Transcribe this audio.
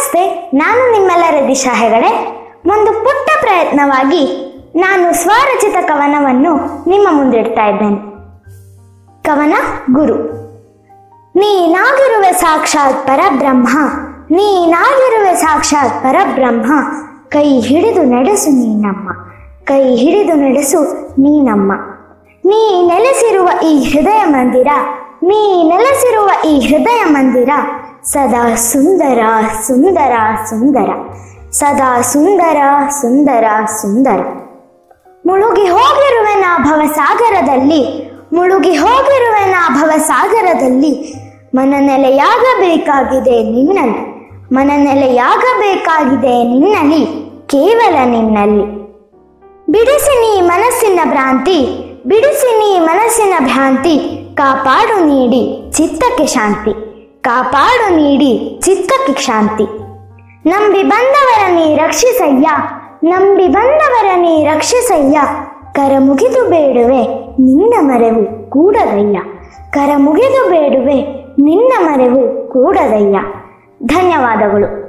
ನಮಸ್ತೆ ನಾನು ನಿಮ್ಮೆಲ್ಲರ ದಿಶಾ ಹೆಗಡೆ ಒಂದು ಪುಟ್ಟ ಪ್ರಯತ್ನವಾಗಿ ನಾನು ಸ್ವರಚಿತ ಕವನವನ್ನು ನಿಮ್ಮ ಮುಂದಿಡ್ತಾ ಇದ್ದೇನೆ ಕವನ ಗುರು ನೀನಾಗಿರುವೆ ಸಾಕ್ಷಾತ್ ಪರಬ್ರಹ್ಮ ನೀನಾಗಿರುವೆ ಸಾಕ್ಷಾತ್ ಪರಬ್ರಹ್ಮ ಕೈ ಹಿಡಿದು ನಡೆಸು ನೀನಮ್ಮ ಕೈ ಹಿಡಿದು ನಡೆಸು ನೀನಮ್ಮ ನೀ ನೆಲೆಸಿರುವ ಈ ಹೃದಯ ಮಂದಿರ ನೀ ನೆಲೆಸಿರುವ ಈ ಹೃದಯ ಮಂದಿರ ಸದಾ ಸುಂದರ ಸುಂದರ ಸುಂದರ ಸದಾ ಸುಂದರ ಸುಂದರ ಸುಂದರ ಮುಳುಗಿ ಹೋಗಿರುವೆ ನಾ ಭವಸಾಗರದಲ್ಲಿ ಮುಳುಗಿ ಹೋಗಿರುವೆ ನಾ ಭವಸಾಗರದಲ್ಲಿ ಮನನೆಲೆಯಾಗಬೇಕಾಗಿದೆ ನಿನ್ನಲ್ಲಿ ಮನನೆಲೆಯಾಗಬೇಕಾಗಿದೆ ನಿನ್ನಲ್ಲಿ ಕೇವಲ ನಿನ್ನಲ್ಲಿ ಬಿಡಿಸಿ ನೀ ಮನಸ್ಸಿನ ಭ್ರಾಂತಿ ಬಿಡಿಸಿ ನೀ ಮನಸ್ಸಿನ ಭ್ರಾಂತಿ ಕಾಪಾಡು ನೀಡಿ ಚಿತ್ತಕ್ಕೆ ಶಾಂತಿ ಕಾಪಾಡು ನೀಡಿ ಚಿತ್ತಕ್ಕೆ ಶಾಂತಿ ನಂಬಿ ಬಂದವರ ನೀ ರಕ್ಷಿಸಯ್ಯ ನಂಬಿ ಬಂದವರ ನೀ ರಕ್ಷಿಸಯ್ಯ ಕರ ಮುಗಿದು ಬೇಡುವೆ ನಿನ್ನ ಮರೆವು ಕೂಡದಯ್ಯ ಕರ ಮುಗಿದು ಬೇಡುವೆ ನಿನ್ನ ಮರೆವು ಕೂಡದಯ್ಯ ಧನ್ಯವಾದಗಳು